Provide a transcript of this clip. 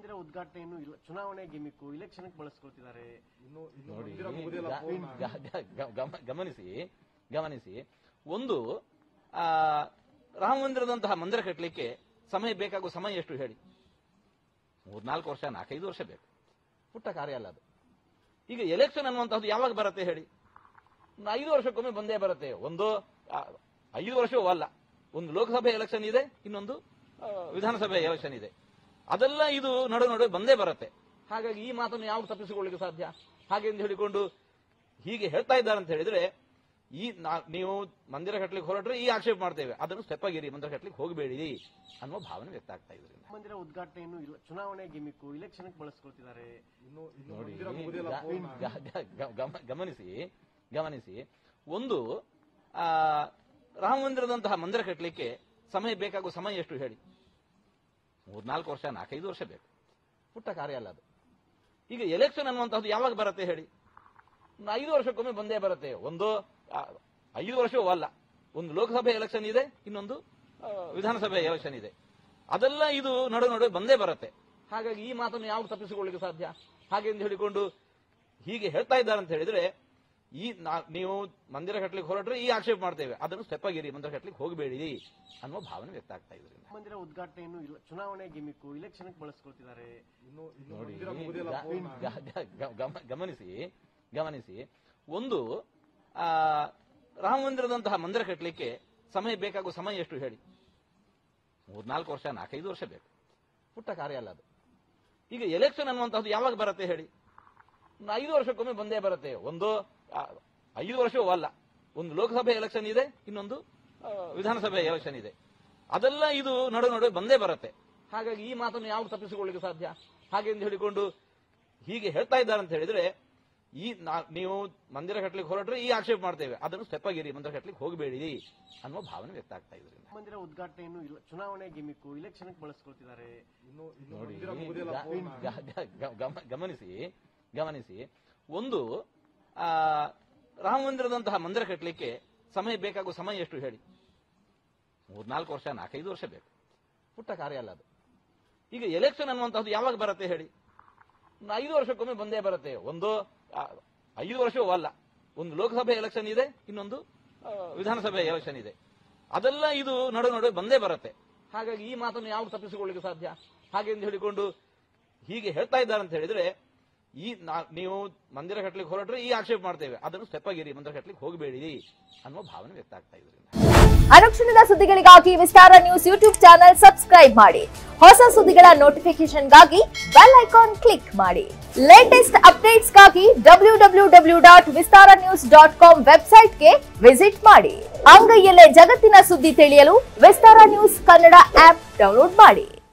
ಮಂದಿರ ಉದ್ಘಾಟನೆಯನ್ನು ಇಲ್ಲ ಚುನಾವಣೆ ಗಿಮಿಕ್ಕು ಇಲೆಕ್ಷನ್ ಬಳಸ್ಕೊಳ್ತಿದ್ದಾರೆ ನೋಡಿ ಗ- ಗ- ಗ- ಗಮ- ಗಮನಿಸಿ ಗಮನಿಸಿ ಒಂದು ಆ ರಾಮ ಮಂದಿರದಂತಹ ಮಂದಿರ ಕಟ್ಟಲಿಕ್ಕೆ ಸಮಯ ಬೇಕಾಗುವ ಸಮಯ ಎಷ್ಟು ಹೇಳಿ ಮೂರ್ನಾಲ್ಕು ವರ್ಷ ನಾಲ್ಕೈದು ವರ್ಷ ಬೇಕು ಪುಟ್ಟ ಕಾರ್ಯ ಅಲ್ಲ ಅದು ಈಗ ಎಲೆಕ್ಷನ್ ಅನ್ನುವಂಥದ್ದು ಯಾವಾಗ ಬರುತ್ತೆ ಹೇಳಿ ಒಂದು ಐದು ವರ್ಷಕ್ಕೊಮ್ಮೆ ಬಂದೇ ಬರುತ್ತೆ ಒಂದು ಆ, ಐದು ವರ್ಷವೂ ಅಲ್ಲ ಒಂದು ಲೋಕಸಭೆ ಎಲೆಕ್ಷನ್ ಇದೆ ಇನ್ನೊಂದು ಆ, ವಿಧಾನಸಭೆ ಎಲೆಕ್ಷನ್ ಇದೆ ಅದೆಲ್ಲ ಇದು ನಡು ನಡುವೆ ಬಂದೇ ಬರುತ್ತೆ ಹಾಗಾಗಿ ಈ ಮಾತನ್ನು ಯಾವಾಗ ತಪ್ಪಿಸಿಕೊಳ್ಳಿಕ್ಕೆ ಸಾಧ್ಯ ಹಾಗೆ ಎಂದು ಹೇಳಿಕೊಂಡು ಹೀಗೆ ಹೇಳ್ತಾ ಇದ್ದಾರೆ ಅಂತ ಹೇಳಿದ್ರೆ ಈ ನಾ- ನೀವು ಮಂದಿರ ಕಟ್ಟಲಿಕ್ಕೆ ಹೊರಟ್ರೆ ಈ ಆಕ್ಷೇಪ ಮಾಡ್ತೇವೆ ಅದನ್ನು ಸ್ಟೆಪ್ ಆಗಿರಿ ಮಂದಿರ ಕಟ್ಟಲಿಕ್ಕೆ ಹೋಗಬೇಡಿ ಅನ್ನುವ ಭಾವನೆ ವ್ಯಕ್ತ ಆಗ್ತಾ ಇದರಿಂದ ಮಂದಿರ ಉದ್ಘಾಟನೆಯನ್ನು ಇಲ್ಲ ಚುನಾವಣೆ ಗಿಮಿಕ್ಕು ಇಲೆಕ್ಷನ್ ಬಳಸ್ಕೊಳ್ತಿದ್ದಾರೆ ನೋಡಿ ಗ- ಗ- ಗ- ಗ- ಗಮ- ಗಮನಿಸಿ ಗಮನಿಸಿ ಒಂದು ಆ ರಾಮ ಮಂದಿರದಂತಹ ಮಂದಿರ ಕಟ್ಟಲಿಕ್ಕೆ ಸಮಯ ಬೇಕಾಗುವ ಸಮಯ ಎಷ್ಟು ಹೇಳಿ ಮೂರ್ನಾಲ್ಕು ವರ್ಷ ನಾಲ್ಕೈದು ವರ್ಷ ಬೇಕು ಪುಟ್ಟ ಕಾರ್ಯ ಅಲ್ಲ ಅದು ಈಗ ಎಲೆಕ್ಷನ್ ಅನ್ನುವಂಥದ್ದು ಯಾವಾಗ ಬರುತ್ತೆ ಹೇಳಿ ಒಂದು ಐದು ವರ್ಷಕ್ಕೊಮ್ಮೆ ಬಂದೇ ಬರುತ್ತೆ ಒಂದು ಆ, ಐದು ವರ್ಷವೂ ಅಲ್ಲ ಒಂದು ಲೋಕಸಭೆ ಎಲೆಕ್ಷನ್ ಇದೆ ಇನ್ನೊಂದು ಆ, ವಿಧಾನಸಭೆ ಎಲೆಕ್ಷನ್ ಇದೆ ಅದೆಲ್ಲ ಇದು ನಡು ನಡುವೆ ಬಂದೇ ಬರುತ್ತೆ ಹಾಗಾಗಿ ಈ ಮಾತನ್ನು ಯಾವಾಗ ತಪ್ಪಿಸಿಕೊಳ್ಳಿಕ್ಕೆ ಸಾಧ್ಯ ಹಾಗೆ ಎಂದು ಹೇಳಿಕೊಂಡು ಹೀಗೆ ಹೇಳ್ತಾ ಇದ್ದಾರೆ ಅಂತ ಹೇಳಿದ್ರೆ ಈ ನಾ- ನೀವು ಮಂದಿರ ಕಟ್ಟಲಿಕ್ಕೆ ಹೊರಟ್ರೆ ಈ ಆಕ್ಷೇಪ ಮಾಡ್ತೇವೆ ಅದನ್ನು ಸ್ಟೆಪ್ ಆಗಿರಿ ಮಂದಿರ ಕಟ್ಟಲಿಕ್ಕೆ ಹೋಗಬೇಡಿ ಅನ್ನುವ ಭಾವನೆ ವ್ಯಕ್ತ ಆಗ್ತಾ ಇದರಿಂದ ಮಂದಿರ ಉದ್ಘಾಟನೆಯನ್ನು ಇಲ್ಲ ಚುನಾವಣೆ ಗಿಮಿಕ್ಕು ಇಲೆಕ್ಷನ್ ಬಳಸ್ಕೊಳ್ತಿದ್ದಾರೆ ನೋಡಿ ಗ- ಗ- ಗ- ಗ- ಗಮ- ಗಮನಿಸಿ ಗಮನಿಸಿ ಒಂದು ಆ ರಾಮ ಮಂದಿರದಂತಹ ಮಂದಿರ ಕಟ್ಟಲಿಕ್ಕೆ ಸಮಯ ಬೇಕಾಗುವ ಸಮಯ ಎಷ್ಟು ಹೇಳಿ ಮೂರ್ನಾಲ್ಕು ವರ್ಷ ನಾಲ್ಕೈದು ವರ್ಷ ಬೇಕು ಪುಟ್ಟ ಕಾರ್ಯ ಅಲ್ಲ ಅದು ಈಗ ಎಲೆಕ್ಷನ್ ಅನ್ನುವಂಥದ್ದು ಯಾವಾಗ ಬರುತ್ತೆ ಹೇಳಿ ಒಂದು ಐದು ವರ್ಷಕ್ಕೊಮ್ಮೆ ಬಂದೇ ಬರುತ್ತೆ ಒಂದು ಆ, ಐದು ವರ್ಷವೂ ಅಲ್ಲ ಒಂದು ಲೋಕಸಭೆ ಎಲೆಕ್ಷನ್ ಇದೆ ಇನ್ನೊಂದು ಆ, ವಿಧಾನಸಭೆ ಎಲೆಕ್ಷನ್ ಇದೆ ಅದೆಲ್ಲ ಇದು ನಡು ನಡುವೆ ಬಂದೇ ಬರುತ್ತೆ ಹಾಗಾಗಿ ಈ ಮಾತನ್ನು ಯಾವಾಗ ತಪ್ಪಿಸಿಕೊಳ್ಳಿಕ್ಕೆ ಸಾಧ್ಯ ಹಾಗೆ ಎಂದು ಹೇಳಿಕೊಂಡು ಹೀಗೆ ಹೇಳ್ತಾ ಇದ್ದಾರೆ ಅಂತ ಹೇಳಿದ್ರೆ ಈ ನಾ- ನೀವು ಮಂದಿರ ಕಟ್ಟಲಿಕ್ಕೆ ಹೊರಟ್ರೆ ಈ ಆಕ್ಷೇಪ ಮಾಡ್ತೇವೆ ಅದನ್ನು ಸ್ಟೆಪ್ ಆಗಿರಿ ಮಂದಿರ ಕಟ್ಟಲಿಕ್ಕೆ ಹೋಗಬೇಡಿ ಅನ್ನುವ ಭಾವನೆ ವ್ಯಕ್ತ ಆಗ್ತಾ ಇದರಿಂದ ಮಂದಿರ ಉದ್ಘಾಟನೆಯನ್ನು ಇಲ್ಲ ಚುನಾವಣೆ ಗಿಮಿಕ್ಕು ಇಲೆಕ್ಷನ್ ಬಳಸ್ಕೊಳ್ತಿದ್ದಾರೆ ನೋಡಿ ಗ- ಗ- ಗ- ಗ- ಗಮ- ಗಮನಿಸಿ ಗಮನಿಸಿ ಒಂದು ಆ ರಾಮ ಮಂದಿರದಂತಹ ಮಂದಿರ ಕಟ್ಟಲಿಕ್ಕೆ ಸಮಯ ಬೇಕಾಗುವ ಸಮಯ ಎಷ್ಟು ಹೇಳಿ ಮೂರ್ನಾಲ್ಕು ವರ್ಷ ನಾಲ್ಕೈದು ವರ್ಷ ಬೇಕು ಪುಟ್ಟ ಕಾರ್ಯ ಅಲ್ಲ ಅದು ಈಗ ಎಲೆಕ್ಷನ್ ಅನ್ನುವಂಥದ್ದು ಯಾವಾಗ ಬರುತ್ತೆ ಹೇಳಿ ಒಂದು ಐದು ವರ್ಷಕ್ಕೊಮ್ಮೆ ಬಂದೇ ಬರುತ್ತೆ ಒಂದು ಆ, ಐದು ವರ್ಷವೂ ಅಲ್ಲ ಒಂದು ಲೋಕಸಭೆ ಎಲೆಕ್ಷನ್ ಇದೆ ಇನ್ನೊಂದು ಆ, ವಿಧಾನಸಭೆ ಎಲೆಕ್ಷನ್ ಇದೆ ಅದೆಲ್ಲ ಇದು ನಡು ನಡುವೆ ಬಂದೇ ಬರುತ್ತೆ ಹಾಗಾಗಿ ಈ ಮಾತನ್ನು ಯಾವಾಗ ತಪ್ಪಿಸಿಕೊಳ್ಳಿಕ್ಕೆ ಸಾಧ್ಯ ಹಾಗೆ ಎಂದು ಹೇಳಿಕೊಂಡು ಹೀಗೆ ಹೇಳ್ತಾ ಇದ್ದಾರೆ ಅಂತ ಹೇಳಿದ್ರೆ ಈ ನಾ- ನೀವು ಮಂದಿರ ಕಟ್ಟಲಿಕ್ಕೆ ಹೊರಟ್ರೆ ಈ ಆಕ್ಷೇಪ ಮಾಡ್ತೇವೆ ಅದನ್ನು ಸ್ಟೆಪ್ ಆಗಿರಿ ಮಂದಿರ ಕಟ್ಟಲಿಕ್ಕೆ ಹೋಗಬೇಡಿ ಅನ್ನುವ ಭಾವನೆ ವ್ಯಕ್ತ ಆಗ್ತಾ ಇದರಿಂದ ಅನುಕ್ಷಣದ ಸುದ್ದಿಗಳಿಗಾಗಿ Vistara news YouTube channel subscribe ಮಾಡಿ ಹೊಸ ಸುದ್ದಿಗಳ ನೋಟಿಫಿಕೇಶನ್ಗಾಗಿ ಬೆಲ್ ಐಕಾನ್ ಕ್ಲಿಕ್ ಮಾಡಿ ಲೇಟೆಸ್ಟ್ ಅಪ್ಡೇಟ್ಸ್ಗಾಗಿ W W W dot Vistara news dot com ವೆಬ್ಸೈಟ್ಗೆ ವಿಸಿಟ್ ಮಾಡಿ ಅಂಗೈಯಲ್ಲೇ ಜಗತ್ತಿನ ಸುದ್ದಿ ತಿಳಿಯಲು Vistara news Kannada app download ಮಾಡಿ